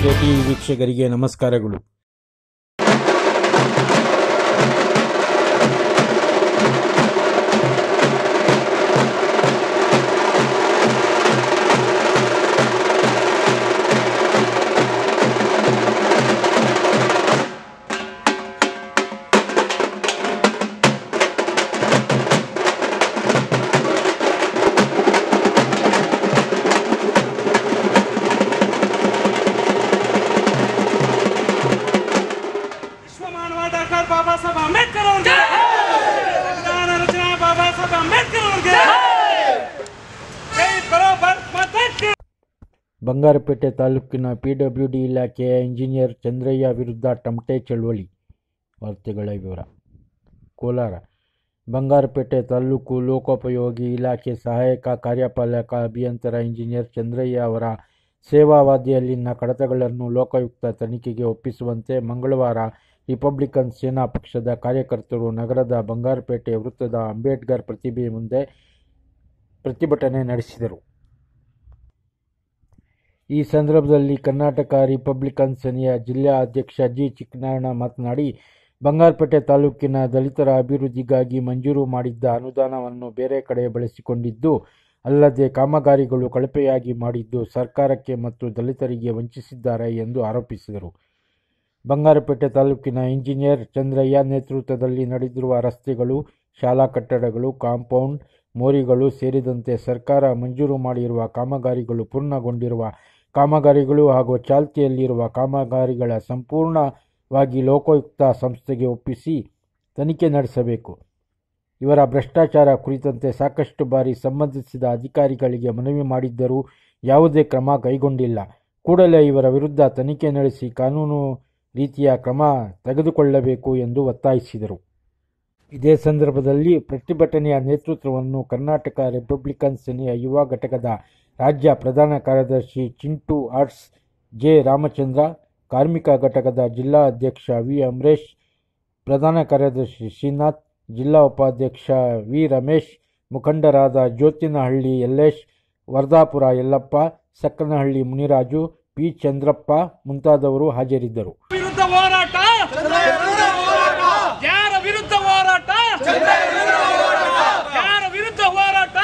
KTV ವೀಕ್ಷಕರಿಗೆ ನಮಸ್ಕಾರಗಳು ವಿಶ್ವಮಾನವ ಡಾಕ್ಟರ್ ಬಾಬಾ ಸಾಹೇಬ್ ಅಂಬೇಡ್ಕರ್ ಅವ್ರಿಗೆ ಸಂವಿಧಾನ ರಚನಾ ಬಾಬಾ ಸಾಹೇಬ್ ಅಂಬೇಡ್ಕರ್ ಅವ್ರಿಗೆ ಜೈ ಬರೋ ಭಾರತ್ ಮಾತಾ ಕಿ ಬಂಗಾರಪೇಟೆ ತಾಲೂಕಿನ ಪಿಡಬ್ಲ್ಯೂಡಿ ಇಲಾಖೆಯ ಇಂಜಿನಿಯರ್ ಚಂದ್ರಯ್ಯ ವಿರುದ್ಧ ಟಮಟೆ ಚಳವಳಿ ವಾರ್ತೆಗಳ ವಿವರ ಕೋಲಾರ ಬಂಗಾರಪೇಟೆ ತಾಲೂಕು ಲೋಕೋಪಯೋಗಿ ಇಲಾಖೆ ಸಹಾಯಕ ಕಾರ್ಯಪಾಲಕ ಅಭಿಯಂತರ ಇಂಜಿನಿಯರ್ ಚಂದ್ರಯ್ಯ ಅವರ ಸೇವಾವಧಿಯಲ್ಲಿನ ಕಡತಗಳನ್ನು ಲೋಕಾಯುಕ್ತ ತನಿಖೆಗೆ ಒಪ್ಪಿಸುವಂತೆ ಮಂಗಳವಾರ ರಿಪಬ್ಲಿಕನ್ ಸೇನಾ ಪಕ್ಷದ ಕಾರ್ಯಕರ್ತರು ನಗರದ ಬಂಗಾರಪೇಟೆ ವೃತ್ತದ ಅಂಬೇಡ್ಕರ್ ಪ್ರತಿಭೆ ಮುಂದೆ ಪ್ರತಿಭಟನೆ ನಡೆಸಿದರು ಈ ಸಂದರ್ಭದಲ್ಲಿ ಕರ್ನಾಟಕ ರಿಪಬ್ಲಿಕನ್ ಸೇನೆಯ ಜಿಲ್ಲಾ ಅಧ್ಯಕ್ಷ ಜಿ ಚಿಕ್ಕನಾರಾಯಣ ಮಾತನಾಡಿ ಬಂಗಾರಪೇಟೆ ತಾಲೂಕಿನ ದಲಿತರ ಅಭಿವೃದ್ಧಿಗಾಗಿ ಮಂಜೂರು ಮಾಡಿದ್ದ ಅನುದಾನವನ್ನು ಬೇರೆ ಕಡೆ ಬಳಸಿಕೊಂಡಿದ್ದು ಅಲ್ಲದೆ ಕಾಮಗಾರಿಗಳು ಕಳಪೆಯಾಗಿ ಮಾಡಿದ್ದು ಸರ್ಕಾರಕ್ಕೆ ಮತ್ತು ದಲಿತರಿಗೆ ವಂಚಿಸಿದ್ದಾರೆ ಎಂದು ಆರೋಪಿಸಿದರು ಬಂಗಾರಪೇಟೆ ತಾಲೂಕಿನ ಇಂಜಿನಿಯರ್ ಚಂದ್ರಯ್ಯ ನೇತೃತ್ವದಲ್ಲಿ ನಡೆದಿರುವ ರಸ್ತೆಗಳು ಶಾಲಾ ಕಟ್ಟಡಗಳು ಕಾಂಪೌಂಡ್ ಮೋರಿಗಳು ಸೇರಿದಂತೆ ಸರ್ಕಾರ ಮಂಜೂರು ಮಾಡಿರುವ ಕಾಮಗಾರಿಗಳು ಪೂರ್ಣಗೊಂಡಿರುವ ಕಾಮಗಾರಿಗಳು ಹಾಗೂ ಚಾಲ್ತಿಯಲ್ಲಿರುವ ಕಾಮಗಾರಿಗಳ ಸಂಪೂರ್ಣವಾಗಿ ಲೋಕಾಯುಕ್ತ ಸಂಸ್ಥೆಗೆ ಒಪ್ಪಿಸಿ ತನಿಖೆ ನಡೆಸಬೇಕು ಇವರ ಭ್ರಷ್ಟಾಚಾರ ಕುರಿತಂತೆ ಸಾಕಷ್ಟು ಬಾರಿ ಸಂಬಂಧಿಸಿದ ಅಧಿಕಾರಿಗಳಿಗೆ ಮನವಿ ಮಾಡಿದ್ದರೂ ಯಾವುದೇ ಕ್ರಮ ಕೈಗೊಂಡಿಲ್ಲ ಕೂಡಲೇ ಇವರ ವಿರುದ್ಧ ತನಿಖೆ ನಡೆಸಿ ಕಾನೂನು ರೀತಿಯ ಕ್ರಮ ತೆಗೆದುಕೊಳ್ಳಬೇಕು ಎಂದು ಒತ್ತಾಯಿಸಿದರು ಇದೇ ಸಂದರ್ಭದಲ್ಲಿ ಪ್ರತಿಭಟನೆಯ ನೇತೃತ್ವವನ್ನು ಕರ್ನಾಟಕ ರಿಪಬ್ಲಿಕನ್ ಸೇನೆಯ ಯುವ ಘಟಕದ ರಾಜ್ಯ ಪ್ರಧಾನ ಕಾರ್ಯದರ್ಶಿ ಚಿಂಟು ಆರ್ಟ್ಸ್ ಜೆ ರಾಮಚಂದ್ರ ಕಾರ್ಮಿಕ ಘಟಕದ ಜಿಲ್ಲಾ ಅಧ್ಯಕ್ಷ ವಿ ಅಮರೇಶ್ ಪ್ರಧಾನ ಕಾರ್ಯದರ್ಶಿ ಶ್ರೀನಾಥ್ ಜಿಲ್ಲಾ ಉಪಾಧ್ಯಕ್ಷ ವಿ ರಮೇಶ್ ಮುಖಂಡರಾದ ಜ್ಯೋತಿನಹಳ್ಳಿ ಯಲ್ಲೇಶ್ ವರ್ಧಾಪುರ ಯಲ್ಲಪ್ಪ ಸಕ್ಕನಹಳ್ಳಿ ಮುನಿರಾಜು ಪಿ ಚಂದ್ರಪ್ಪ ಮುಂತಾದವರು ಹಾಜರಿದ್ದರು ವಿರುದ್ಧ ಹೋರಾಟ ಯಾರ ವಿರುದ್ಧ ಹೋರಾಟ ಯಾರ ವಿರುದ್ಧ ಹೋರಾಟ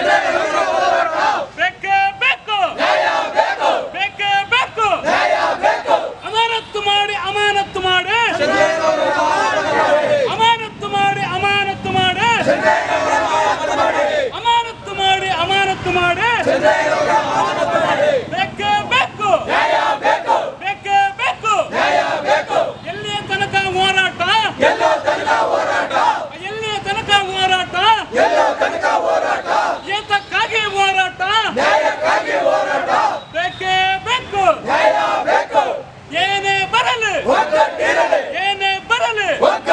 ಬೇಕೇ ಬೇಕು ಬೇಕೇ ಬೇಕು ಅಮಾನತ್ತು ಮಾಡಿ ಅಮಾನತ್ತು ಮಾಡಿ ಅಮಾನತ್ತು ಮಾಡಿ ಅಮಾನತ್ತು ಮಾಡಿ ಅಮಾನತ್ತು ಮಾಡಿ ಅಮಾನತ್ತು ಮಾಡಿ ಬೇಕೇ ಬೇಕು ಬೇಕೇ ಬೇಕು ಎಲ್ಲಿಯ ತನಕ ಹೋರಾಟ ಎಲ್ಲಿಯ ತನಕ ಹೋರಾಟ ಏತಕ್ಕಾಗಿ ಹೋರಾಟ ಬೇಕೇ ಬೇಕು ಏನೇ ಬರಲಿ ಏನೇ ಬರಲಿ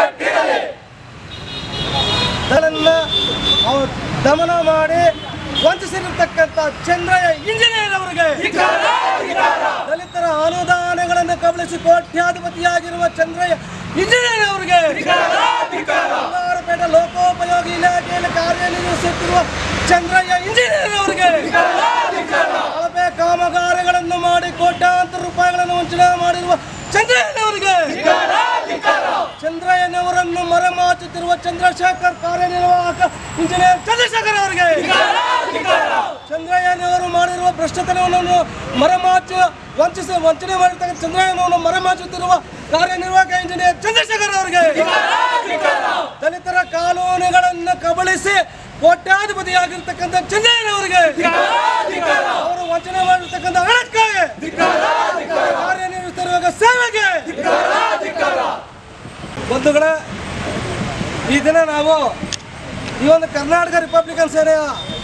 ಗಳನ್ನ ಅವ್ರು ದಮನ ಮಾಡಿ ವಂಚಿಸಿರ್ತಕ್ಕಂಥ ಚಂದ್ರಯ್ಯ ಇಂಜಿನಿಯರ್ ಅವರಿಗೆ ದಲಿತರ ಅನುದಾನಗಳನ್ನು ಕಬಳಿಸಿ ಕೋಟ್ಯಾಧಿಪತಿಯಾಗಿರುವ ಚಂದ್ರಯ್ಯ ಇಂಜಿನಿಯರ್ ಅವರಿಗೆ ಬಂಗಾರಪೇಟೆ ಲೋಕೋಪಯೋಗಿ ಇಲಾಖೆಯಲ್ಲಿ ಕಾರ್ಯನಿರ್ವಹಿಸುತ್ತಿರುವ ಚಂದ್ರಯ್ಯ ಇಂಜಿನಿಯರ್ ಅವರಿಗೆ ಕಳಪೆ ಕಾಮಗಾರಿಗಳನ್ನು ಮಾಡಿ ಕೋಟ್ಯಾಂತರ ರೂಪಾಯಿಗಳನ್ನು ವಂಚನೆ ಮಾಡಿರುವ ಚಂದ್ರಯ್ಯನವರಿಗೆ ಚಂದ್ರಯ್ಯನವರನ್ನು ಮರೆಮಾಚುತ್ತಿರುವ ಚಂದ್ರಶೇಖರ್ ಕಾರ್ಯನಿರ್ವಾಹಕ ಇಂಜಿನಿಯರ್ ಚಂದ್ರಶೇಖರ್ ಅವರಿಗೆ ಚಂದ್ರಯ್ಯನವರು ಮಾಡಿರುವ ಭ್ರಷ್ಟತನವನ್ನು ಮರೆಮಾಚು ವಂಚಿಸಿ ವಂಚನೆ ಮಾಡಿರ್ತಕ್ಕಂಥ ಚಂದ್ರಯ್ಯನವನ್ನು ಮರೆಮಾಚುತ್ತಿರುವ ಕಾರ್ಯನಿರ್ವಾಹಕ ಇಂಜಿನಿಯರ್ ಚಂದ್ರಶೇಖರ್ ಅವರಿಗೆ ದಲಿತರ ಕಾನೂನುಗಳನ್ನು ಕಬಳಿಸಿ ಕೋಟ್ಯಾಧಿಪತಿಯಾಗಿರ್ತಕ್ಕಂಥ ಚಂದ್ರಯ್ಯನವರಿಗೆ ಅವರು ವಂಚನೆ ಮಾಡಿರ್ತಕ್ಕಂಥ ಹಣಕ್ಕಾಗಿ ಕಾರ್ಯನಿರ್ವಹಿಸುತ್ತಿರುವ ಸೇವೆಗೆ ಬಂಧುಗಳೇ ಈ ದಿನ ನಾವು ಈ ಒಂದು ಕರ್ನಾಟಕ ರಿಪಬ್ಲಿಕನ್ ಸೇನೆಯ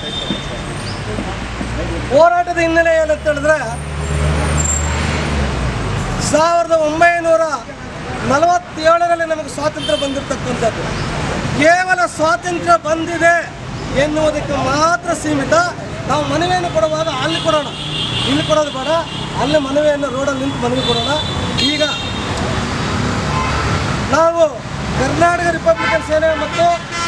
ಹೋರಾಟದ ಹಿನ್ನೆಲೆ ಏನಂತ ಹೇಳಿದ್ರೆ ಸಾವಿರದ ಒಂಬೈನೂರ ನಲವತ್ತೇಳರಲ್ಲಿ ನಮಗೆ ಸ್ವಾತಂತ್ರ್ಯ ಬಂದಿರತಕ್ಕಂಥದ್ದು ಕೇವಲ ಸ್ವಾತಂತ್ರ್ಯ ಬಂದಿದೆ ಎನ್ನುವುದಕ್ಕೆ ಮಾತ್ರ ಸೀಮಿತ ನಾವು ಮನವಿಯನ್ನು ಕೊಡುವಾಗ ಅಲ್ಲಿ ಕೊಡೋಣ ಇಲ್ಲಿ ಕೊಡೋದು ಬೇಡ ಅಲ್ಲಿ ಮನವಿಯನ್ನು ರೋಡಲ್ಲಿ ನಿಂತು ಮನವಿ ಕೊಡೋಣ ಈಗ ನಾವು ಕರ್ನಾಟಕ ರಿಪಬ್ಲಿಕನ್ ಸೇನೆ ಮತ್ತು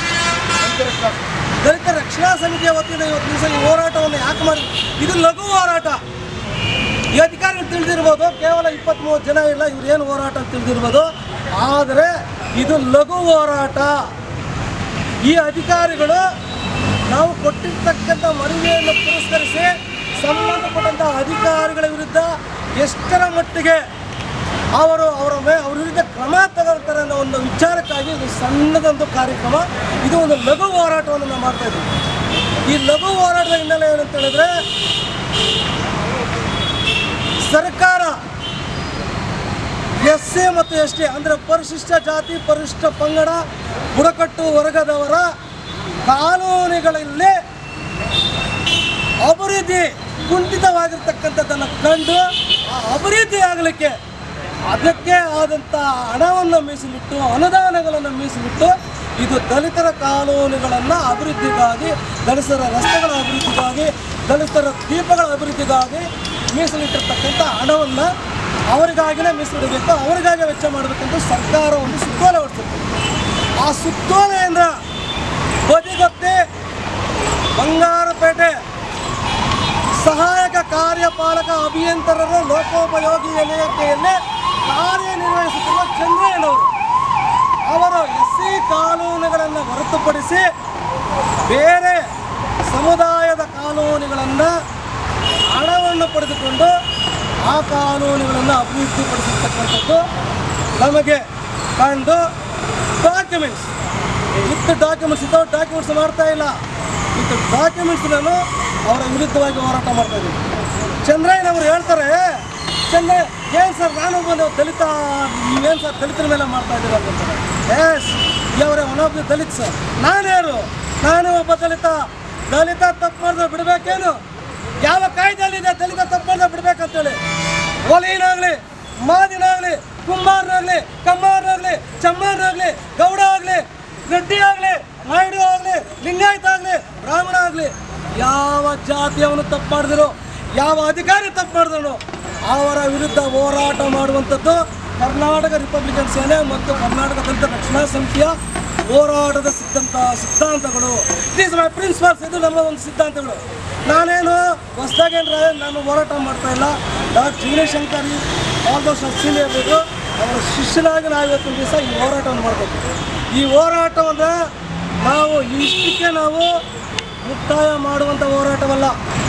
ದಲಿತ ರಕ್ಷಣಾ ಸಮಿತಿಯ ವತಿಯಿಂದ ಇವತ್ತು ದಿವಸ ಈ ಹೋರಾಟವನ್ನು ಯಾಕೆ ಮಾಡಿ ಇದು ಲಘು ಹೋರಾಟ ಈ ಅಧಿಕಾರಿಗಳು ತಿಳಿದಿರ್ಬೋದು ಕೇವಲ ಇಪ್ಪತ್ತ್ ಮೂವತ್ತು ಜನ ಇಲ್ಲ ಇವ್ರು ಏನು ಹೋರಾಟ ಅಂತ ತಿಳಿದಿರ್ಬೋದು ಆದರೆ ಇದು ಲಘು ಹೋರಾಟ ಈ ಅಧಿಕಾರಿಗಳು ನಾವು ಕೊಟ್ಟಿರ್ತಕ್ಕಂಥ ಮನವಿಯನ್ನು ಪುರಸ್ಕರಿಸಿ ಸಂಬಂಧಪಟ್ಟಂಥ ಅಧಿಕಾರಿಗಳ ವಿರುದ್ಧ ಎಷ್ಟರ ಮಟ್ಟಿಗೆ ಅವರು ಅವರ ಮೇ ಅವ್ರ ವಿರುದ್ಧ ಕ್ರಮ ತಗೊಳ್ತಾರೆ ಅನ್ನೋ ಒಂದು ವಿಚಾರಕ್ಕಾಗಿ ಇದು ಸಣ್ಣದೊಂದು ಕಾರ್ಯಕ್ರಮ ಇದು ಒಂದು ಲಘು ಹೋರಾಟವನ್ನು ನಾವು ಮಾಡ್ತಾ ಇದ್ದೀವಿ ಈ ಲಘು ಹೋರಾಟದ ಹಿನ್ನೆಲೆ ಏನಂತ ಹೇಳಿದ್ರೆ ಸರ್ಕಾರ ಎಸ್ ಸಿ ಮತ್ತು ಎಸ್ ಟಿ ಅಂದರೆ ಪರಿಶಿಷ್ಟ ಜಾತಿ ಪರಿಶಿಷ್ಟ ಪಂಗಡ ಬುಡಕಟ್ಟು ವರ್ಗದವರ ಕಾನೂನುಗಳಲ್ಲಿ ಅಭಿವೃದ್ಧಿ ಕುಂಠಿತವಾಗಿರ್ತಕ್ಕಂಥದ್ದನ್ನು ಕಂಡು ಆ ಅಭಿವೃದ್ಧಿ ಆಗಲಿಕ್ಕೆ ಅದಕ್ಕೆ ಆದಂಥ ಹಣವನ್ನು ಮೀಸಲಿಟ್ಟು ಅನುದಾನಗಳನ್ನು ಮೀಸಲಿಟ್ಟು ಇದು ದಲಿತರ ಕಾನೂನುಗಳನ್ನು ಅಭಿವೃದ್ಧಿಗಾಗಿ ದಲಿತರ ರಸ್ತೆಗಳ ಅಭಿವೃದ್ಧಿಗಾಗಿ ದಲಿತರ ದೀಪಗಳ ಅಭಿವೃದ್ಧಿಗಾಗಿ ಮೀಸಲಿಟ್ಟಿರ್ತಕ್ಕಂಥ ಹಣವನ್ನು ಅವರಿಗಾಗಿನೇ ಮೀಸಲಿಡಬೇಕು ಅವರಿಗಾಗಿ ವೆಚ್ಚ ಮಾಡಬೇಕಂತ ಸರ್ಕಾರ ಒಂದು ಸುತ್ತೋಲೆ ಹೊರಡಿಸಿರ್ತದೆ ಆ ಸುತ್ತೋಲೆಯಿಂದ ಬದಿಗೊತ್ತಿ ಬಂಗಾರಪೇಟೆ ಸಹಾಯಕ ಕಾರ್ಯಪಾಲಕ ಅಭಿಯಂತರರು ಲೋಕೋಪಯೋಗಿ ಇಲಾಖೆಯಲ್ಲಿ ಕಾರ್ಯನಿರ್ವಹಿಸುತ್ತಿರುವ ಚಂದ್ರಯ್ಯನವರು ಅವರು ಎಸ್ ಸಿ ಕಾನೂನುಗಳನ್ನು ಹೊರತುಪಡಿಸಿ ಬೇರೆ ಸಮುದಾಯದ ಕಾನೂನುಗಳನ್ನು ಹಣವನ್ನು ಪಡೆದುಕೊಂಡು ಆ ಕಾನೂನುಗಳನ್ನು ಅಭಿವೃದ್ಧಿಪಡಿಸಿರ್ತಕ್ಕಂಥದ್ದು ನಮಗೆ ಕಂಡು ಡಾಕ್ಯುಮೆಂಟ್ಸ್ ವಿತ್ ಡಾಕ್ಯುಮೆಂಟ್ಸ್ ಇದ್ದವು ಡಾಕ್ಯುಮೆಂಟ್ಸ್ ಮಾಡ್ತಾ ಇಲ್ಲ ವಿತ್ ಡಾಕ್ಯುಮೆಂಟ್ಸ್ ನಾನು ಅವರ ವಿರುದ್ಧವಾಗಿ ಹೋರಾಟ ಮಾಡ್ತಾ ಇದ್ದೀನಿ ಚಂದ್ರಯ್ಯನವರು ಹೇಳ್ತಾರೆ ಚಂದ್ರ ಏನು ಸರ್ ನಾನು ಬಂದು ದಲಿತ ನೀವೇನು ಸರ್ ದಲಿತರ ಮೇಲೆ ಮಾಡ್ತಾ ಇದ್ದೀರ ಅಂತಾರೆ ಎಸ್ ಇವರೇ one of the Dalit sir ನಾನ್ಯಾರು ನಾನು ಒಬ್ಬ ದಲಿತ ದಲಿತ ತಪ್ಪು ಮಾಡಿದ್ರೆ ಬಿಡಬೇಕೇನು ಯಾವ ಕಾಯ್ದೆಯಲ್ಲಿದೆ ದಲಿತ ತಪ್ಪು ಮಾಡಿದ್ರೆ ಬಿಡ್ಬೇಕಂತೇಳಿ ಒಲಿನಾಗ್ಲಿ ಮಾದಿನಾಗ್ಲಿ ಕುಂಬಾರನಾಗ್ಲಿ ಕಮ್ಮಾರನಾಗ್ಲಿ ಚಮ್ಮಾರನಾಗ್ಲಿ ಗೌಡ ಆಗ್ಲಿ ರೆಡ್ಡಿ ಆಗ್ಲಿ ನಾಯ್ಡು ಆಗ್ಲಿ ಲಿಂಗಾಯತ ಆಗ್ಲಿ ಬ್ರಾಹ್ಮಣ ಆಗ್ಲಿ ಯಾವ ಜಾತಿಯವನು ತಪ್ಪು ಮಾಡಿದ್ರು ಯಾವ ಅಧಿಕಾರಿ ತಪ್ಪು ಮಾಡಿದ್ರು ಅವರ ವಿರುದ್ಧ ಹೋರಾಟ ಮಾಡುವಂಥದ್ದು ಕರ್ನಾಟಕ ರಿಪಬ್ಲಿಕನ್ ಸೇನೆ ಮತ್ತು ಕರ್ನಾಟಕ ದಲಿತ ರಕ್ಷಣಾ ಸಮಿತಿಯ ಹೋರಾಟದ ಸಿದ್ಧಾಂತ ಸಿದ್ಧಾಂತಗಳು ಇಟ್ ಮೈ ಪ್ರಿನ್ಸಿಪಲ್ಸ್ ಇದು ನಮ್ಮ ಒಂದು ಸಿದ್ಧಾಂತಗಳು ನಾನೇನು ಹೊಸದಾಗೇನ್ರ ನಾನು ಹೋರಾಟ ಮಾಡ್ತಾ ಇಲ್ಲ ಡಾಕ್ಟರ್ ಜಿಗ್ನೇಶಂಕರ್ ಆಲ್ಮೋಸ್ಟ್ ಸೀನಿಯರ್ ಇದು ಅವರ ಶಿಷ್ಯನಾಗಿ ನಾವು ಇವತ್ತಿನ ದಿವಸ ಈ ಹೋರಾಟವನ್ನು ಮಾಡಬೇಕು ಈ ಹೋರಾಟವನ್ನು ನಾವು ಇಷ್ಟಕ್ಕೆ ನಾವು ಮುಕ್ತಾಯ ಮಾಡುವಂಥ ಹೋರಾಟವಲ್ಲ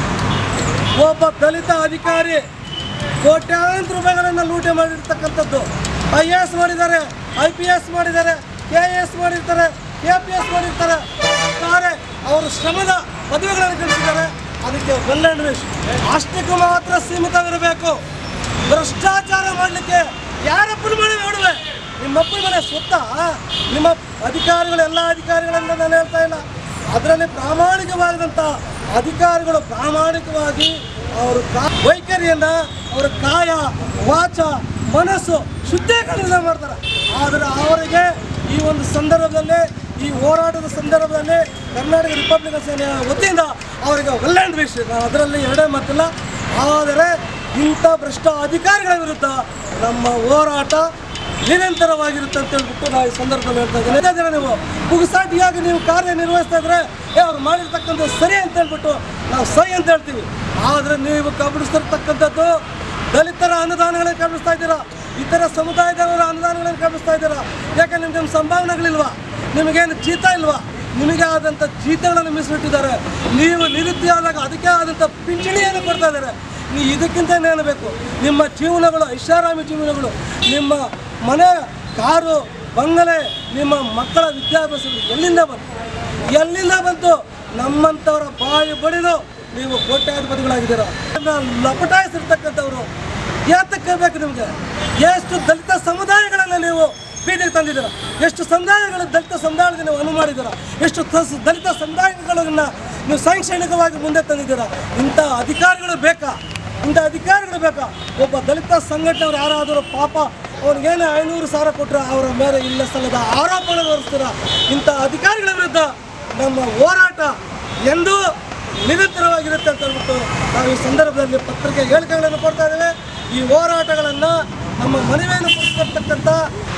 ಒಬ್ಬ ದಲಿತ ಅಧಿಕಾರಿ ಕೋಟ್ಯಾಂತರ ರೂಪಾಯಿಗಳನ್ನು ಲೂಟಿ ಮಾಡಿರ್ತಕ್ಕಂಥದ್ದು ಐ ಎ ಎಸ್ ಮಾಡಿದ್ದಾರೆ ಐ ಪಿ ಎಸ್ ಮಾಡಿದ್ದಾರೆ ಕೆ ಎ ಎಸ್ ಮಾಡಿರ್ತಾರೆ ಕೆ ಪಿ ಎಸ್ ಮಾಡಿರ್ತಾರೆ ಒಟ್ಟಾರೆ ಅವರು ಶ್ರಮದ ಪದವಿಗಳನ್ನು ಗಳಿಸಿದ್ದಾರೆ ಅದಕ್ಕೆ ವೆಲ್ ಆ್ಯಂಡ್ ವಿಶ್ ಅಷ್ಟಕ್ಕೆ ಮಾತ್ರ ಸೀಮಿತವಿರಬೇಕು ಭ್ರಷ್ಟಾಚಾರ ಮಾಡಲಿಕ್ಕೆ ಯಾರಪ್ಪನ ಮನೆ ನೋಡುವೆ ನಿಮ್ಮಪ್ಪನ ಮನೆ ಸ್ವತ್ತ ನಿಮ್ಮ ಅಧಿಕಾರಿಗಳು ಎಲ್ಲ ಅಧಿಕಾರಿಗಳಿಂದ ನಾನು ಹೇಳ್ತಾ ಇಲ್ಲ ಅದರಲ್ಲಿ ಪ್ರಾಮಾಣಿಕವಾದಂಥ ಅಧಿಕಾರಿಗಳು ಪ್ರಾಮಾಣಿಕವಾಗಿ ಅವರು ಕಾ- ವೈಖರಿಯನ್ನ ಅವರ ಕಾಯ ವಾಚ ಮನಸ್ಸು ಶುದ್ಧೀಕರಣ ಮಾಡ್ತಾರೆ ಆದರೆ ಅವರಿಗೆ ಈ ಒಂದು ಸಂದರ್ಭದಲ್ಲಿ ಈ ಹೋರಾಟದ ಸಂದರ್ಭದಲ್ಲಿ ಕರ್ನಾಟಕ ರಿಪಬ್ಲಿಕನ್ ಸೇನೆಯ ವತಿಯಿಂದ ಅವರಿಗೆ ವೆಲ್ ಆ್ಯಂಡ್ ವಿಶ್ ಅದರಲ್ಲಿ ಎರಡೇ ಮಾತಿಲ್ಲ ಆದರೆ ಇಂಥ ಭ್ರಷ್ಟ ಅಧಿಕಾರಿಗಳ ವಿರುದ್ಧ ನಮ್ಮ ಹೋರಾಟ ನಿರಂತರವಾಗಿರುತ್ತೆ ಅಂತ ಹೇಳ್ಬಿಟ್ಟು ನಾವು ಈ ಸಂದರ್ಭದಲ್ಲಿ ಹೇಳ್ತಾ ಇದ್ದೇನೆ ಇದೇ ದಿನ ನೀವು ಪುಗುಸಾಟಿಯಾಗಿ ನೀವು ಕಾರ್ಯನಿರ್ವಹಿಸ್ತಾ ಇದ್ರೆ ಏ ಅವ್ರು ಮಾಡಿರ್ತಕ್ಕಂಥ ಸರಿ ಅಂತ ಹೇಳ್ಬಿಟ್ಟು ನಾವು ಸರಿ ಅಂತ ಹೇಳ್ತೀವಿ ಆದರೆ ನೀವು ಕಬಳಿಸ್ತಿರ್ತಕ್ಕಂಥದ್ದು ದಲಿತರ ಅನುದಾನಗಳನ್ನು ಕಬಳಿಸ್ತಾ ಇದ್ದೀರಾ ಇತರ ಸಮುದಾಯದವರ ಅನುದಾನಗಳನ್ನು ಕಬಳಿಸ್ತಾ ಇದ್ದೀರಾ ಯಾಕೆ ನಿಮ್ಗೆ ನಿಮ್ಮ ಸಂಭಾವನೆಗಳಿಲ್ವಾ ನಿಮಗೇನು ಜೀತ ಇಲ್ವಾ ನಿಮಗೆ ಆದಂಥ ಜೀತಗಳನ್ನು ಮೀಸಲಿಟ್ಟಿದ್ದಾರೆ ನೀವು ನಿವೃತ್ತಿ ಆದಾಗ ಅದಕ್ಕೆ ಆದಂಥ ಪಿಂಚಣಿಯನ್ನು ಕೊಡ್ತಾ ಇದ್ದಾರೆ ನೀವು ಇದಕ್ಕಿಂತ ಏನು ಬೇಕು ನಿಮ್ಮ ಜೀವನಗಳು ಐಷಾರಾಮಿ ಜೀವನಗಳು ನಿಮ್ಮ ಮನೆ ಕಾರು ಬಂಗಲೆ ನಿಮ್ಮ ಮಕ್ಕಳ ವಿದ್ಯಾಭ್ಯಾಸಗಳು ಎಲ್ಲಿಂದ ಬಂತು ಎಲ್ಲಿಂದ ಬಂತು ನಮ್ಮಂಥವರ ಬಾಯಿ ಬಡಿದು ನೀವು ಕೋಟ್ಯಾಧಿಪತಿಗಳಾಗಿದ್ದೀರ ಲಪಟಾಯಿಸಿರ್ತಕ್ಕಂಥವ್ರು ಯಾತಕ್ಕೆ ಬೇಕು ನಿಮಗೆ ಎಷ್ಟು ದಲಿತ ಸಮುದಾಯಗಳನ್ನು ನೀವು ಬೀದಿಗೆ ತಂದಿದ್ದೀರ ಎಷ್ಟು ಸಮುದಾಯಗಳ ದಲಿತ ಸಮುದಾಯಗಳಿಗೆ ನೀವು ಅನು ಮಾಡಿದ್ದೀರ ಎಷ್ಟು ತ- ದಲಿತ ಸಮುದಾಯಗಳನ್ನು ನೀವು ಶೈಕ್ಷಣಿಕವಾಗಿ ಮುಂದೆ ತಂದಿದ್ದೀರ ಇಂಥ ಅಧಿಕಾರಿಗಳು ಬೇಕಾ ಇಂಥ ಅಧಿಕಾರಿಗಳು ಬೇಕಾ ಒಬ್ಬ ದಲಿತ ಸಂಘಟನೆಯವರು ಯಾರಾದರೂ ಪಾಪ ಅವ್ರಿಗೇನು ಐನೂರು ಸಾವಿರ ಕೊಟ್ಟರೆ ಅವರ ಮೇಲೆ ಇಲ್ಲ ಸಲ್ಲದ ಆರೋಪಗಳು ಹೊರಿಸ್ತೀರ ಇಂಥ ಅಧಿಕಾರಿಗಳ ವಿರುದ್ಧ ನಮ್ಮ ಹೋರಾಟ ಎಂದೂ ನಿರಂತರವಾಗಿರುತ್ತೆ ಅಂತ ಹೇಳ್ಬಿಟ್ಟು ನಾವು ಈ ಸಂದರ್ಭದಲ್ಲಿ ಪತ್ರಿಕೆ ಹೇಳಿಕೆಗಳನ್ನು ಕೊಡ್ತಾ ಇದ್ದೇವೆ ಈ ಹೋರಾಟಗಳನ್ನು ನಮ್ಮ ಮನವಿಯನ್ನು ಪಡಿಸಿರ್ತಕ್ಕಂಥ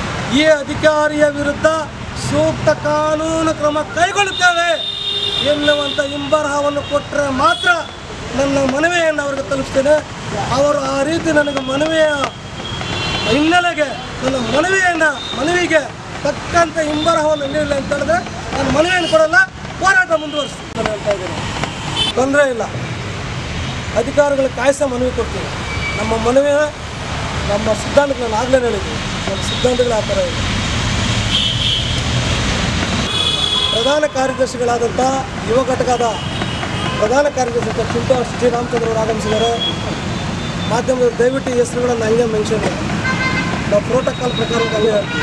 ಈ ಅಧಿಕಾರಿಯ ವಿರುದ್ಧ ಸೂಕ್ತ ಕಾನೂನು ಕ್ರಮ ಕೈಗೊಳ್ಳುತ್ತೇವೆ ಎನ್ನುವಂಥ ಇಂಬರಹವನ್ನು ಕೊಟ್ಟರೆ ಮಾತ್ರ ನನ್ನ ಮನವಿಯನ್ನು ಅವರಿಗೆ ತಲುಪಿಸ್ತೇನೆ ಅವರು ಆ ರೀತಿ ನನಗೆ ಮನವಿಯ ಹಿನ್ನೆಲೆಗೆ ನನ್ನ ಮನವಿಯನ್ನು ಮನವಿಗೆ ತಕ್ಕಂತೆ ಹಿಂಬರಹವನ್ನು ನೀಡಲಿ ಅಂತ ಹೇಳಿದ್ರೆ ನಾನು ಮನವಿಯನ್ನು ಕೊಡಲ್ಲ ಹೋರಾಟ ಮುಂದುವರಿಸ್ತೀನಿ ಅಂತ ಹೇಳ್ತಾ ಇದ್ದೀನಿ ತೊಂದರೆ ಇಲ್ಲ ಅಧಿಕಾರಿಗಳು ಕಾಯಿಸ ಮನವಿ ಕೊಡ್ತೀವಿ ನಮ್ಮ ಮನವಿ ನಮ್ಮ ಸಿದ್ಧಾಂತಗಳನ್ನು ಆಗಲೇ ಹೇಳಿದ್ದೀವಿ ನಮ್ಮ ಸಿದ್ಧಾಂತಗಳು ಆ ಥರ ಇದೆ ಪ್ರಧಾನ ಕಾರ್ಯದರ್ಶಿಗಳಾದಂಥ ಯುವ ಘಟಕದ ಪ್ರಧಾನ ಕಾರ್ಯದರ್ಶಿ ಚಿಂಟು ಶ್ರೀ ರಾಮಚಂದ್ರ ಅವರು ಆಗಮಿಸಿದ್ದಾರೆ ಮಾಧ್ಯಮದ ದಯವಿಟ್ಟು ಈ ಹೆಸರುಗಳನ್ನು ಹಂಗೆ ಮೆನ್ಷನ್ ಮಾಡಿ ನಾವು ಪ್ರೋಟೋಕಾಲ್ ಪ್ರಕಾರ ಹಂಗೆ ಹೇಳ್ತೀವಿ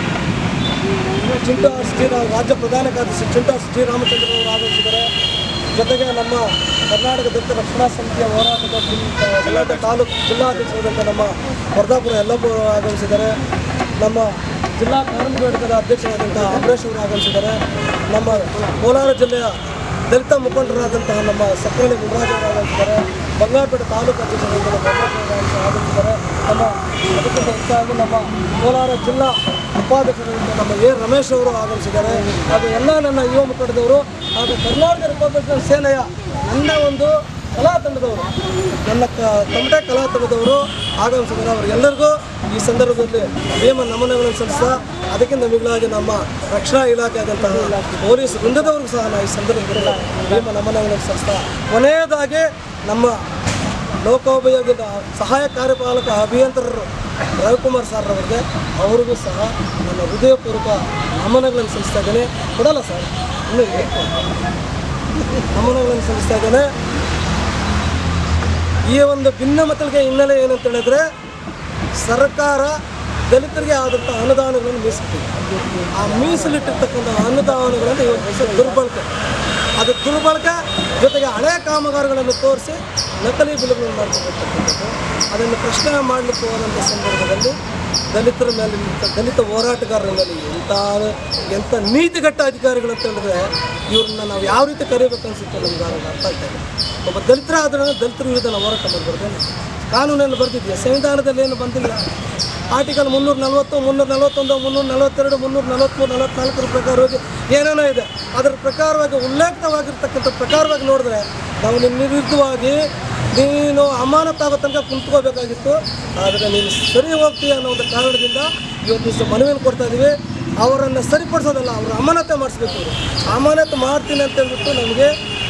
ಚಿಂಟು ಶ್ರೀರಾಮ್ ರಾಜ್ಯ ಪ್ರಧಾನ ಕಾರ್ಯದರ್ಶಿ ಚಿಂಟು ಶ್ರೀರಾಮಚಂದ್ರ ಅವರು ಆಗಮಿಸಿದ್ದಾರೆ ಜೊತೆಗೆ ನಮ್ಮ ಕರ್ನಾಟಕ ದತ್ತ ರಕ್ಷಣಾ ಸಮಿತಿಯ ಹೋರಾಟದ ಜಿಲ್- ಜಿಲ್ಲಾ ತಾಲೂಕು ಜಿಲ್ಲಾಧ್ಯಕ್ಷರಾದಂಥ ನಮ್ಮ ವರ್ಧಾಪುರ ಯಲ್ಲಪ್ಪ ಅವರು ಆಗಮಿಸಿದ್ದಾರೆ ನಮ್ಮ ಜಿಲ್ಲಾ ಕಾರ್ಮಿಕ ಘಟಕದ ಅಧ್ಯಕ್ಷರಾದಂಥ ಅಂಬರೀಶ್ ಅವರು ಆಗಮಿಸಿದ್ದಾರೆ ನಮ್ಮ ಕೋಲಾರ ಜಿಲ್ಲೆಯ ದಲಿತ ಮುಖಂಡರಾದಂತಹ ನಮ್ಮ ಸಕ್ಕರೆ ಗುರುರಾಜ್ ಅವರು ಆಗಮಿಸಿದ್ದಾರೆ ಬಂಗಾರಪೇಟೆ ತಾಲೂಕು ಅಧ್ಯಕ್ಷರಾದಂಥ ನಮ್ಮ ಗಣೇಶ್ ಅವರು ಆಗಮಿಸಿದ್ದಾರೆ ನಮ್ಮ ಅದಕ್ಕಿಂತ ಹೆಚ್ಚಾಗಿ ನಮ್ಮ ಕೋಲಾರ ಜಿಲ್ಲಾ ಉಪಾಧ್ಯಕ್ಷರಾದಂಥ ನಮ್ಮ ಎ ರಮೇಶ್ ಅವರು ಆಗಮಿಸಿದ್ದಾರೆ ಹಾಗೂ ಎಲ್ಲ ನನ್ನ ಯುವ ಮುಖಂಡದವರು ಹಾಗೂ ಕರ್ನಾಟಕ ರಿಪಬ್ಲಿಕನ್ ಸೇನೆಯ ನನ್ನ ಒಂದು ಕಲಾ ತಂಡದವರು ನನ್ನ ಕ ತಮಟೆ ಕಲಾ ತಂಡದವರು ಆಗಮಿಸಿದ್ದಾರೆ ಅವರಿಗೆಲ್ಲರಿಗೂ ಈ ಸಂದರ್ಭದಲ್ಲಿ ಭೀಮ ನಮನಗಳನ್ನು ಸಲ್ಲಿಸ್ತಾ ಅದಕ್ಕಿಂತ ಮಿಗಿಲಾಗಿ ನಮ್ಮ ರಕ್ಷಣಾ ಇಲಾಖೆ ಆದಂತಹ ಪೊಲೀಸ್ ವೃಂದದವ್ರಿಗೂ ಸಹ ನಾವು ಈ ಸಂದರ್ಭದಲ್ಲಿ ಭೀಮ ನಮನಗಳನ್ನು ಸಲ್ಲಿಸ್ತಾ ಕೊನೆಯದಾಗಿ ನಮ್ಮ ಲೋಕೋಪಯೋಗದ ಸಹಾಯ ಕಾರ್ಯಪಾಲಕ ಅಭಿಯಂತರರು ರವಿಕುಮಾರ್ ಸರ್ ಅವರಿಗೆ ಅವರಿಗೂ ಸಹ ನನ್ನ ಹೃದಯಪೂರ್ವಕ ನಮನಗಳನ್ನು ಸಲ್ಲಿಸ್ತಾ ಇದ್ದೇನೆ ಕೊಡಲ್ಲ ಸರ್ ಇನ್ನೂ ಇದೆ. ನಮನಗಳನ್ನು ಸಲ್ಲಿಸ್ತಾ ಇದ್ದೇನೆ ಈ ಒಂದು ಭಿನ್ನಮತಗಳಿಗೆ ಹಿನ್ನೆಲೆ ಏನಂತ ಹೇಳಿದ್ರೆ ಸರ್ಕಾರ ದಲಿತರಿಗೆ ಆದಂಥ ಅನುದಾನಗಳನ್ನು ಮೀಸಲಿಟ್ಟಿದೆ ಆ ಮೀಸಲಿಟ್ಟಿರ್ತಕ್ಕಂಥ ಅನುದಾನಗಳನ್ನು ಇವತ್ತು ಹೊಸ ದುರ್ಬಳಕೆ ಅದು ದುರ್ಬಳಕೆ ಜೊತೆಗೆ ಹಳೆ ಕಾಮಗಾರಿಗಳನ್ನು ತೋರಿಸಿ ನಕಲಿ ಬಿಲ್ಗಳನ್ನು ಮಾಡ್ತಿರ್ತಕ್ಕಂಥದ್ದು ಅದನ್ನು ಪ್ರಶ್ನೆ ಮಾಡಲಿಕ್ಕೆ ಹೋದಂಥ ಸಂದರ್ಭದಲ್ಲಿ ದಲಿತರ ಮೇಲೆ ನಿಂತ ದಲಿತ ಹೋರಾಟಗಾರರ ಮೇಲೆ ಎಂಥ ಎಂಥ ನೀತಿಗಟ್ಟ ಅಧಿಕಾರಿಗಳು ಅಂತ ಹೇಳಿದ್ರೆ ಇವ್ರನ್ನ ನಾವು ಯಾವ ರೀತಿ ಕರಿಬೇಕು ಅನ್ಸುತ್ತೆ ನಮ್ಗೆ ಆಗ ಅರ್ಥ ಆಗ್ತಾ ಇದೆ ಒಬ್ಬ ದಲಿತರ ಆದ್ರೆ ದಲಿತರ ವಿರುದ್ಧ ನಾವು ಹೋರಾಟ ಮಾಡಬಾರ್ದು ಕಾನೂನಲ್ಲಿ ಬರ್ತಿದೆಯಾ ಸಂವಿಧಾನದಲ್ಲಿ ಏನು ಬಂದಿಲ್ಲ ಆರ್ಟಿಕಲ್ ಮುನ್ನೂರ ನಲವತ್ತು ಮುನ್ನೂರ ನಲವತ್ತೊಂದು ಮುನ್ನೂರ ನಲವತ್ತೆರಡು ಮುನ್ನೂರ ನಲವತ್ತ್ಮೂರು ನಲವತ್ನಾಲ್ಕರ ಪ್ರಕಾರವಾಗಿ ಏನೇನೋ ಇದೆ ಅದರ ಪ್ರಕಾರವಾಗಿ ಉಲ್ಲೇಖಿತವಾಗಿರ್ತಕ್ಕಂಥ ಪ್ರಕಾರವಾಗಿ ನೋಡಿದ್ರೆ ನಾವು ನಿನ್ನ ವಿರುದ್ಧವಾಗಿ ನೀನು ಅಮಾನತಾಗೋ ತನಕ ಕುಂತ್ಕೋಬೇಕಾಗಿತ್ತು ಆದರೆ ನೀನು ಸರಿ ಹೋಗ್ತೀಯ ಅನ್ನೋ ಒಂದು ಕಾರಣದಿಂದ ಇವತ್ತು ದಿವಸ ಮನವಿಯನ್ನು ಕೊಡ್ತಾ ಇದ್ದೀವಿ ಅವರನ್ನು ಸರಿಪಡಿಸೋದಲ್ಲ ಅವರು ಅಮಾನತೆ ಮಾಡಿಸ್ಬೇಕು ಇವರು ಅಮಾನತು ಮಾಡ್ತೀನಿ ಅಂತ ಹೇಳ್ಬಿಟ್ಟು ನಮಗೆ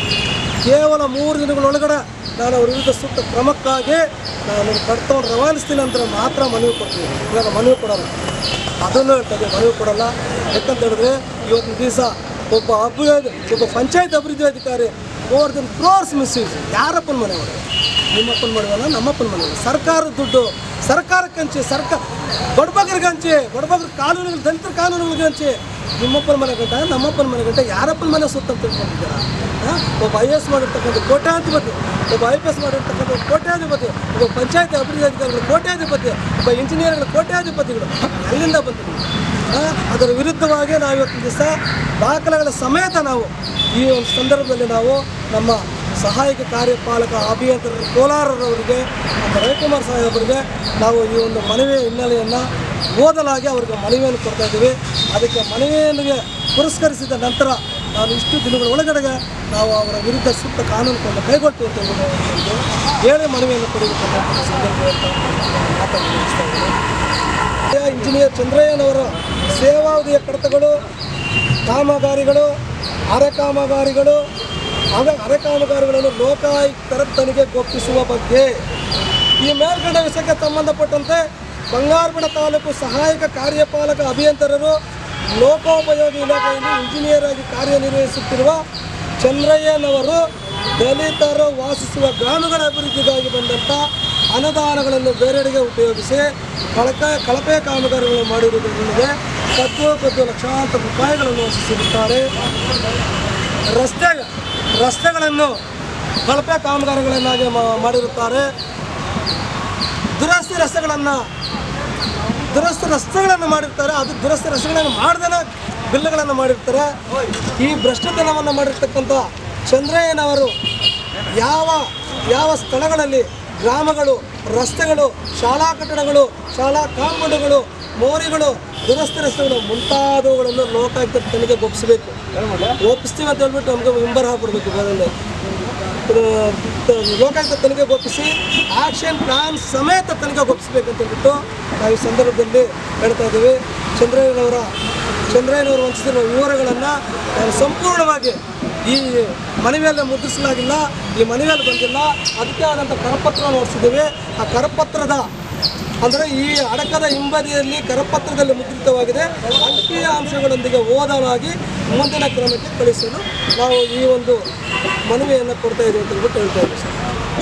ಕೇವಲ ಮೂರು ದಿನಗಳೊಳಗಡೆ ನಾನು ಅವ್ರ ವಿರುದ್ಧ ಸೂಕ್ತ ಕ್ರಮಕ್ಕಾಗಿ ನಾನು ಕಡ್ತವನ್ನು ರವಾನಿಸ್ತೀನಿ ಅಂತ ಮಾತ್ರ ಮನವಿ ಕೊಡ್ತೀವಿ ಇವಾಗ ಮನವಿ ಕೊಡಲ್ಲ ಅದನ್ನು ಹೇಳ್ತದೆ ಮನವಿ ಕೊಡಲ್ಲ ಯಾಕಂತ ಹೇಳಿದ್ರೆ ಇವತ್ತಿನ ದಿವಸ ಒಬ್ಬ ಅಭಿವೃದ್ಧಿ ಒಬ್ಬ ಪಂಚಾಯತ್ ಅಭಿವೃದ್ಧಿ ಅಧಿಕಾರಿ ಓವರ್ ದಿನ್ ಕ್ರೋರ್ಸ್ ಮಿಸ್ಯೂಸ್ ಯಾರಪ್ಪನ ಮನೆ ಮಾಡಿ ನಿಮ್ಮಪ್ಪನ ಮನೆವಲ್ಲ ನಮ್ಮಪ್ಪನ ಮನೆವಲ್ಲ ಸರ್ಕಾರದ ದುಡ್ಡು ಸರ್ಕಾರಕ್ಕೆ ಹಂಚಿ ಸರ್ಕಾರ ಬಡಬಗರಿಗೆ ಹಂಚಿ ಬಡಬಗ್ರ ಕಾನೂನುಗಳು ದಲಿತರ ಕಾನೂನುಗಳಿಗೆ ಹಂಚಿ ನಿಮ್ಮಪ್ಪನ ಮನೆ ಗಂಟ ನಮ್ಮಪ್ಪನ ಮನೆ ಗಂಟ ಯಾರಪ್ಪನ ಮನೆ ಸುತ್ತ ಅಂತ ತಿಳ್ಕೊಂಡಿದ್ದೀರಾ ಆ? ಒಬ್ಬ ಐ ಎಸ್ ಮಾಡಿರ್ತಕ್ಕಂಥ ಕೋಟ್ಯಾಧಿಪತಿ ಒಬ್ಬ ಐ ಪಿ ಎಸ್ ಮಾಡಿರ್ತಕ್ಕಂಥ ಕೋಟ್ಯಾಧಿಪತಿ ಒಬ್ಬ ಪಂಚಾಯತ್ ಅಭಿವೃದ್ಧಿ ಅಧಿಕಾರಿಗಳು ಕೋಟ್ಯಾಧಿಪತಿ ಒಬ್ಬ ಇಂಜಿನಿಯರ್ಗಳು ಕೋಟ್ಯಾಧಿಪತಿಗಳು ಎಲ್ಲಿಂದ ಬಂತು ನಿಮ್ಗೆ? ಆ? ಅದರ ವಿರುದ್ಧವಾಗಿ ನಾವು ಇವತ್ತಿನ ದಿವಸ ದಾಖಲೆಗಳ ಸಮೇತ ನಾವು ಈ ಒಂದು ಸಂದರ್ಭದಲ್ಲಿ ನಾವು ನಮ್ಮ ಸಹಾಯಕ ಕಾರ್ಯಪಾಲಕ ಅಭಿಯಂತರರು ಕೋಲಾರರವರಿಗೆ ನಮ್ಮ ರವಿಕುಮಾರ್ ಸಾಹೇಬರಿಗೆ ನಾವು ಈ ಒಂದು ಮನವಿಯ ಹಿನ್ನೆಲೆಯನ್ನು ಓದಲಾಗಿ ಅವರಿಗೆ ಮನವಿಯನ್ನು ಕೊಡ್ತಾ ಇದ್ದೀವಿ ಅದಕ್ಕೆ ಮನವಿಯನ್ನು ಪುರಸ್ಕರಿಸಿದ ನಂತರ ನಾನು ಇಷ್ಟು ದಿನಗಳ ಒಳಗಡೆಗೆ ನಾವು ಅವರ ವಿರುದ್ಧ ಸೂಕ್ತ ಕಾನೂನು ಕ್ರಮ ಕೈಗೊಳ್ತೀವಿ ಅಂತ ಹೇಳಿ ಒಂದು ಹೇಳಿ ಮನವಿಯನ್ನು ಕೊಡಬೇಕು ಸಂದರ್ಭ ಅಂತ ಮಾತನ್ನು ಮುಗಿಸ್ತಾ ಇದ್ದೀನಿ ಇಂಜಿನಿಯರ್ ಚಂದ್ರಯ್ಯನವರ ಸೇವಾವಧಿಯ ಕಡತಗಳು ಕಾಮಗಾರಿಗಳು ಅರೆ ಕಾಮಗಾರಿಗಳು ಆಗ ಅರೆ ಕಾಮಗಾರಿಗಳನ್ನು ಲೋಕಾಯುಕ್ತರ ತನಿಖೆಗೆ ಒಪ್ಪಿಸುವ ಬಗ್ಗೆ ಈ ಮೇಲ್ಕಂಡ ವಿಷಯಕ್ಕೆ ಸಂಬಂಧಪಟ್ಟಂತೆ ಬಂಗಾರಪೇಟೆ ತಾಲೂಕು ಸಹಾಯಕ ಕಾರ್ಯಪಾಲಕ ಅಭಿಯಂತರರು ಲೋಕೋಪಯೋಗಿ ಇಲಾಖೆಯಲ್ಲಿ ಇಂಜಿನಿಯರ್ ಆಗಿ ಕಾರ್ಯನಿರ್ವಹಿಸುತ್ತಿರುವ ಚಂದ್ರಯ್ಯನವರು ದಲಿತರು ವಾಸಿಸುವ ಗ್ರಾಮಗಳ ಅಭಿವೃದ್ಧಿಗಾಗಿ ಬಂದಂಥ ಅನುದಾನಗಳನ್ನು ಬೇರೆಡೆಗೆ ಉಪಯೋಗಿಸಿ ಕಳಕ ಕಳಪೆ ಕಾಮಗಾರಿಗಳನ್ನು ಮಾಡಿರುವುದರೊಂದಿಗೆ ಕದ್ದು ಕದ್ದು ಲಕ್ಷಾಂತರ ರೂಪಾಯಿಗಳನ್ನು ವಸೂಲಿಸುತ್ತಾರೆ ರಸ್ತೆ ರಸ್ತೆಗಳನ್ನು ಕಳಪೆ ಕಾಮಗಾರಿಗಳನ್ನಾಗಿ ಮಾ- ಮಾಡಿರುತ್ತಾರೆ ದುರಸ್ತಿ ರಸ್ತೆಗಳನ್ನು ದುರಸ್ತಿ ರಸ್ತೆಗಳನ್ನು ಮಾಡಿರ್ತಾರೆ ಅದು ದುರಸ್ತಿ ರಸ್ತೆಗಳನ್ನು ಮಾಡ್ದೇ ಬಿಲ್ಗಳನ್ನು ಮಾಡಿರ್ತಾರೆ ಈ ಭ್ರಷ್ಟತನವನ್ನು ಮಾಡಿರ್ತಕ್ಕಂಥ ಚಂದ್ರಯ್ಯನವರು ಯಾವ ಯಾವ ಸ್ಥಳಗಳಲ್ಲಿ ಗ್ರಾಮಗಳು ರಸ್ತೆಗಳು ಶಾಲಾ ಕಟ್ಟಡಗಳು ಶಾಲಾ ಕಾಂಪೌಂಡ್ಗಳು ಮೋರಿಗಳು ದುರಸ್ತಿ ರಸ್ತೆಗಳು ಮುಂತಾದವುಗಳನ್ನು ಲೋಕಾಯುಕ್ತ ತನಿಖೆಗೆ ಒಪ್ಪಿಸಬೇಕು ಒಪ್ಪಿಸ್ತೀವಿ ಅಂತ ಹೇಳ್ಬಿಟ್ಟು ನಮಗೆ ವಿಂಬರ್ ಹಾಕ್ಬಿಡ್ಬೇಕು ಬರಲ್ಲ ಲೋಕಾಯುಕ್ತ ತನಿಖೆಗೆ ಒಪ್ಪಿಸಿ ಆಕ್ಷನ್ ಪ್ಲಾನ್ ಸಮೇತ ತನಿಖೆಗೆ ಒಪ್ಪಿಸ್ಬೇಕಂತ ಹೇಳ್ಬಿಟ್ಟು ನಾವು ಈ ಸಂದರ್ಭದಲ್ಲಿ ಹೇಳ್ತಾ ಇದ್ದೀವಿ ಚಂದ್ರಯ್ಯನವರ ಚಂದ್ರಯ್ಯನವರು ವಂಚಿಸಿರುವ ವಿವರಗಳನ್ನು ನಾನು ಸಂಪೂರ್ಣವಾಗಿ ಈ ಮನವಿಯಲ್ಲಿ ಮುದ್ರಿಸಲಾಗಿಲ್ಲ ಈ ಮನವಿಯಲ್ಲಿ ಬಂದಿಲ್ಲ ಅದಕ್ಕೆ ಆದಂಥ ಕರಪತ್ರವನ್ನು ಹೊರಡಿಸಿದ್ದೀವಿ ಆ ಕರಪತ್ರದ ಅಂದರೆ ಈ ಅಡಕದ ಹಿಂಬದಿಯಲ್ಲಿ ಕರಪತ್ರದಲ್ಲಿ ಮುದ್ರಿತವಾಗಿದೆ ಅಂಕಿ ಅಂಶಗಳೊಂದಿಗೆ ಓದಲಾಗಿ ಮುಂದಿನ ಕ್ರಮಕ್ಕೆ ಕಳಿಸಲು ನಾವು ಈ ಒಂದು ಮನವಿಯನ್ನು ಕೊಡ್ತಾ ಇದ್ದೀವಿ ಅಂತ ಹೇಳ್ಬಿಟ್ಟು ಹೇಳ್ತಾ ಇದ್ದೀವಿ ಸರ್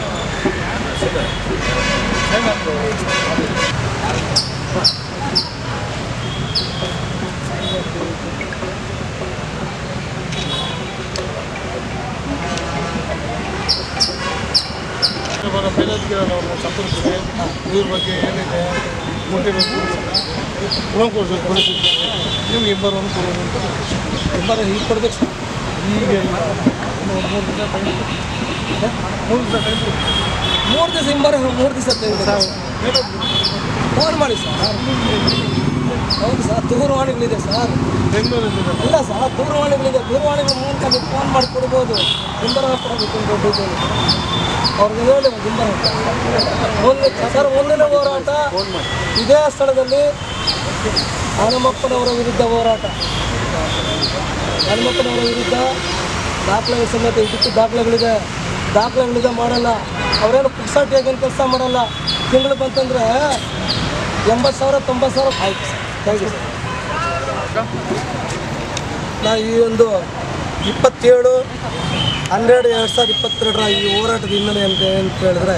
ಇವಾಗ ಮೇಲಧಿಕಾರಿಗಳವರು ಸಂಪರ್ಕಿಸಿ ಇದ್ರ ಬಗ್ಗೆ ಏನಿದೆ ಮುಟ್ಟಿಬೇಕು ಉಳಂಕೋಸ್ಕರ ಕೊಡಿಸಿದ್ದಾರೆ ನಿಮ್ಗೆ ಇಬ್ಬರನ್ನು ಕೊಡೋದು ಅಂತ ಇಬ್ಬರ ಈಗ ಕೊಡ್ಬೇಕು ಸರ್ ಈಗ ಇಲ್ಲ. ಇನ್ನು ಒಂದು ಮೂರು ದಿವಸ ಟೈಮ್ ಮೂರು ದಿವಸ ಟೈಮ್ ಮೂರು ದಿವಸ ಹಿಂಬರ ಮೂರು ದಿವಸ ಫೋನ್ ಮಾಡಿ ಸರ್ ಹೌದು ಸರ್ ದೂರವಾಣಿಗಳಿದೆ ಸರ್ ಬೆಂಗಳೂರಿನಿಂದ ಇಲ್ಲ ಸರ್ ದೂರವಾಣಿಗಳಿದೆ ದೂರವಾಣಿಗಳ ಮೂಲಕ ನೀವು ಫೋನ್ ಮಾಡಿ ಕೊಡ್ಬೋದು ಹಿಂಬರ ಕೊಡಬೇಕು ಅಂತ ಡೀಟೇಲ್ ಅವ್ರಿಗೆ ಹೇಳಿ ಹಿಂಬರ ಮುಂದೆ ಸರ್ ಮುಂದಿನ ಹೋರಾಟ ಇದೇ ಸ್ಥಳದಲ್ಲಿ ಹನುಮಪ್ಪನವರ ವಿರುದ್ಧ ಹೋರಾಟ ಹನುಮಪ್ಪನವರ ವಿರುದ್ಧ ದಾಖಲೆ ಸಮೇತ ಇದಕ್ಕೆ ದಾಖಲೆಗಳಿದೆ ದಾಖಲೆಗಳಿದೆ ಮಾಡಲ್ಲ ಅವರೇನು ಪುಕ್ಸಾಟಿಯಾಗಿ ಏನು ಕೆಲಸ ಮಾಡಲ್ಲ ತಿಂಗಳು ಬಂತಂದರೆ ಎಂಬತ್ತು ಸಾವಿರ ತೊಂಬತ್ತು ಸಾವಿರ ಆಯ್ತು ಸರ್ ಥ್ಯಾಂಕ್ ಯು ಸರ್ ನಾ ಈ ಒಂದು ಇಪ್ಪತ್ತೇಳು ಹನ್ನೆರಡು ಎರಡು ಸಾವಿರದ ಇಪ್ಪತ್ತೆರಡರ ಈ ಹೋರಾಟದ ಹಿನ್ನೆಲೆ ಅಂತ ಅಂತ ಹೇಳಿದ್ರೆ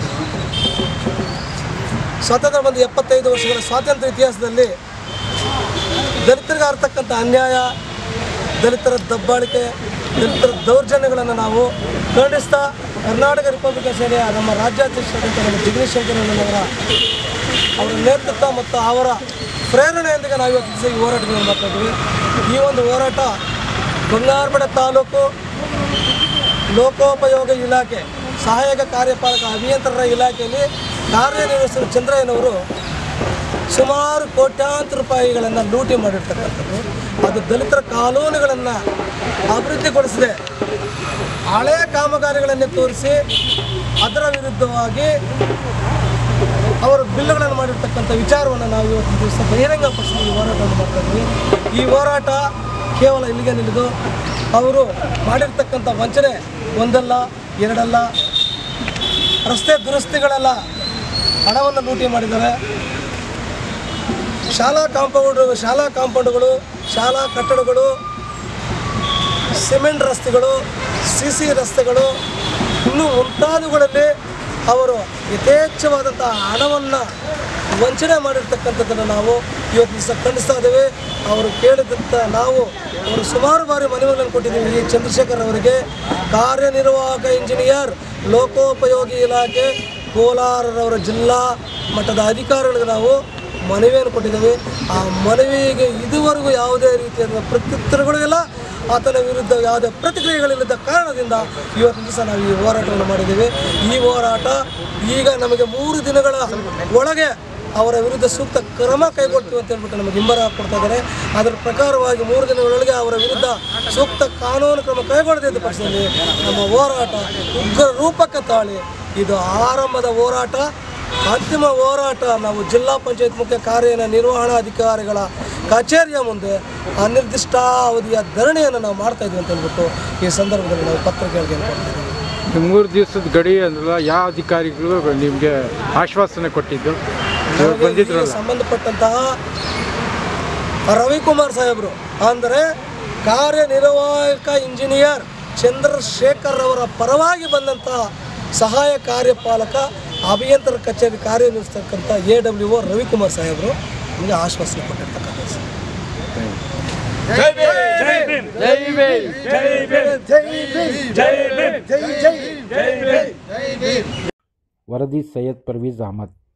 ಸ್ವಾತಂತ್ರ್ಯ ಬಂದು ಎಪ್ಪತ್ತೈದು ವರ್ಷಗಳ ಸ್ವಾತಂತ್ರ್ಯ ಇತಿಹಾಸದಲ್ಲಿ ದಲಿತರಿಗೆ ಆಗ್ತಕ್ಕಂಥ ಅನ್ಯಾಯ ದಲಿತರ ದಬ್ಬಾಳಿಕೆ ದಲಿತರ ದೌರ್ಜನ್ಯಗಳನ್ನು ನಾವು ಖಂಡಿಸ್ತಾ ಕರ್ನಾಟಕ ರಿಪಬ್ಲಿಕನ್ ಸೇನೆಯ ನಮ್ಮ ರಾಜ್ಯಾಧ್ಯಕ್ಷರಾದಂಥ ನಮ್ಮ ಜಗದೀಶ್ ಶಂಕರಣ್ಣನವರ ಅವರ ನೇತೃತ್ವ ಮತ್ತು ಅವರ ಪ್ರೇರಣೆಯೊಂದಿಗೆ ನಾವು ಇವತ್ತು ದಿವಸ ಈ ಹೋರಾಟಗಳನ್ನು ಮಾಡ್ತಾ ಇದ್ದೀವಿ ಈ ಒಂದು ಹೋರಾಟ ಬಂಗಾರಪೇಟೆ ತಾಲೂಕು ಲೋಕೋಪಯೋಗ ಇಲಾಖೆ ಸಹಾಯಕ ಕಾರ್ಯಪಾಲಕ ಅಭಿಯಂತರರ ಇಲಾಖೆಯಲ್ಲಿ ಕಾರ್ಯನಿರ್ವಹಿಸಿದ ಚಂದ್ರಯ್ಯನವರು ಸುಮಾರು ಕೋಟ್ಯಾಂತರ ರೂಪಾಯಿಗಳನ್ನು ಲೂಟಿ ಮಾಡಿರ್ತಕ್ಕಂಥದ್ದು ಅದು ದಲಿತರ ಕಾನೂನುಗಳನ್ನು ಅಭಿವೃದ್ಧಿಗೊಳಿಸಿದೆ ಹಳೆ ಕಾಮಗಾರಿಗಳನ್ನೇ ತೋರಿಸಿ ಅದರ ವಿರುದ್ಧವಾಗಿ ಅವರು ಬಿಲ್లుಗಳನ್ನು ಮಾಡಿರ್ತಕ್ಕಂಥ ವಿಚಾರವನ್ನು ನಾವು ಇವತ್ತು ದಿವಸ ಬಹಿರಂಗಪಡಿಸಿ ಈ ಹೋರಾಟವನ್ನು ಮಾಡ್ತಾ ಇದ್ವಿ ಈ ಹೋರಾಟ ಕೇವಲ ಇಲ್ಲಿಗೆ ನಿಲ್ಲಿದು ಅವರು ಮಾಡಿರ್ತಕ್ಕಂಥ ವಂಚನೆ ಒಂದಲ್ಲ ಎರಡಲ್ಲ ರಸ್ತೆ ದುರಸ್ತಿಗಳೆಲ್ಲ ಹಣವನ್ನು ಲೂಟಿ ಮಾಡಿದ್ದಾರೆ ಶಾಲಾ ಕಾಂಪೌಂಡ್ ಶಾಲಾ ಕಾಂಪೌಂಡ್ಗಳು ಶಾಲಾ ಕಟ್ಟಡಗಳು ಸಿಮೆಂಟ್ ರಸ್ತೆಗಳು ಸಿ ಸಿ ರಸ್ತೆಗಳು ಇನ್ನೂ ಮುಂತಾದವುಗಳಲ್ಲಿ ಅವರು ಯಥೇಚ್ಛವಾದಂಥ ಹಣವನ್ನು ವಂಚನೆ ಮಾಡಿರ್ತಕ್ಕಂಥದ್ದನ್ನು ನಾವು ಇವತ್ತು ದಿವಸ ಖಂಡಿಸ್ತಾ ಇದ್ದೇವೆ ಅವರು ಕೇಳಿದಂಥ ನಾವು ಅವರು ಸುಮಾರು ಬಾರಿ ಮನವಿಗಳನ್ನು ಕೊಟ್ಟಿದ್ದೀವಿ ಈ ಚಂದ್ರಶೇಖರ್ ಅವರಿಗೆ ಕಾರ್ಯನಿರ್ವಾಹಕ ಇಂಜಿನಿಯರ್ ಲೋಕೋಪಯೋಗಿ ಇಲಾಖೆ ಕೋಲಾರರವರ ಜಿಲ್ಲಾ ಮಟ್ಟದ ಅಧಿಕಾರಿಗಳಿಗೆ ನಾವು ಮನವಿಯನ್ನು ಕೊಟ್ಟಿದ್ದೇವೆ ಆ ಮನವಿಗೆ ಇದುವರೆಗೂ ಯಾವುದೇ ರೀತಿಯಾದ ಪ್ರತ್ಯುತ್ತರಗಳು ಇಲ್ಲ ಆತನ ವಿರುದ್ಧ ಯಾವುದೇ ಪ್ರತಿಕ್ರಿಯೆಗಳಿಲ್ಲದ ಕಾರಣದಿಂದ ಇವತ್ತು ದಿವಸ ನಾವು ಈ ಹೋರಾಟವನ್ನು ಮಾಡಿದ್ದೇವೆ ಈ ಹೋರಾಟ ಈಗ ನಮಗೆ ಮೂರು ದಿನಗಳ ಒಳಗೆ ಅವರ ವಿರುದ್ಧ ಸೂಕ್ತ ಕ್ರಮ ಕೈಗೊಳ್ತೀವಿ ಅಂತ ಹೇಳ್ಬಿಟ್ಟು ನಮಗೆ ಹಿಂಬರ ಕೊಡ್ತಾ ಇದ್ದಾರೆ ಅದರ ಪ್ರಕಾರವಾಗಿ ಮೂರು ದಿನಗಳೊಳಗೆ ಅವರ ವಿರುದ್ಧ ಸೂಕ್ತ ಕಾನೂನು ಕ್ರಮ ಕೈಗೊಳ್ಳದಿದ್ದ ಪಕ್ಷದಲ್ಲಿ ನಮ್ಮ ಹೋರಾಟ ಉಗ್ರ ರೂಪಕ್ಕೆ ತಾಳಿ ಇದು ಆರಂಭದ ಹೋರಾಟ ಅಂತಿಮ ಹೋರಾಟ ನಾವು ಜಿಲ್ಲಾ ಪಂಚಾಯತ್ ಮುಖ್ಯ ಕಾರ್ಯ ನಿರ್ವಹಣಾಧಿಕಾರಿಗಳ ಕಚೇರಿಯ ಮುಂದೆ ಅನಿರ್ದಿಷ್ಟಾವಧಿಯ ಧರಣಿಯನ್ನು ನಾವು ಮಾಡ್ತಾ ಇದ್ವಿ ಅಂತ ಹೇಳ್ಬಿಟ್ಟು ಈ ಸಂದರ್ಭದಲ್ಲಿ ನಾವು ಪತ್ರಿಕೆಗಳಿಗೆ ಕೊಡ್ತೀವಿ ಈ ಮೂರು ದಿವಸದ ಗಡಿ ಅಂದ್ರಲ್ಲ ಯಾವ ಅಧಿಕಾರಿಗಳು ನಿಮಗೆ ಆಶ್ವಾಸನೆ ಕೊಟ್ಟಿದ್ದು ಇವ್ರು ನಮಗೆ ಬಂದಿದ್ರಲ್ಲ ಈ ಸಂಬಂಧಪಟ್ಟಂತಹ ರವಿಕುಮಾರ್ ಸಾಹೇಬರು ಅಂದರೆ ಕಾರ್ಯನಿರ್ವಾಹಕ ಇಂಜಿನಿಯರ್ ಚಂದ್ರಶೇಖರ್ ಅವರ ಪರವಾಗಿ ಬಂದಂತಹ ಸಹಾಯ ಕಾರ್ಯಪಾಲಕ ಅಭಿಯಂತರ ಕಚೇರಿ ಕಾರ್ಯನಿರ್ವಹಿಸ್ತಕ್ಕಂಥ ಎ ಡಬ್ಲ್ಯೂ ಒ ರವಿಕುಮಾರ್ ಸಾಹೇಬರು ನಮಗೆ ಆಶ್ವಾಸನೆ ಕೊಟ್ಟಿರ್ತಕ್ಕಂಥ ವರದಿ ಸೈಯದ್ ಪರ್ವೀಜ್ ಅಹಮದ್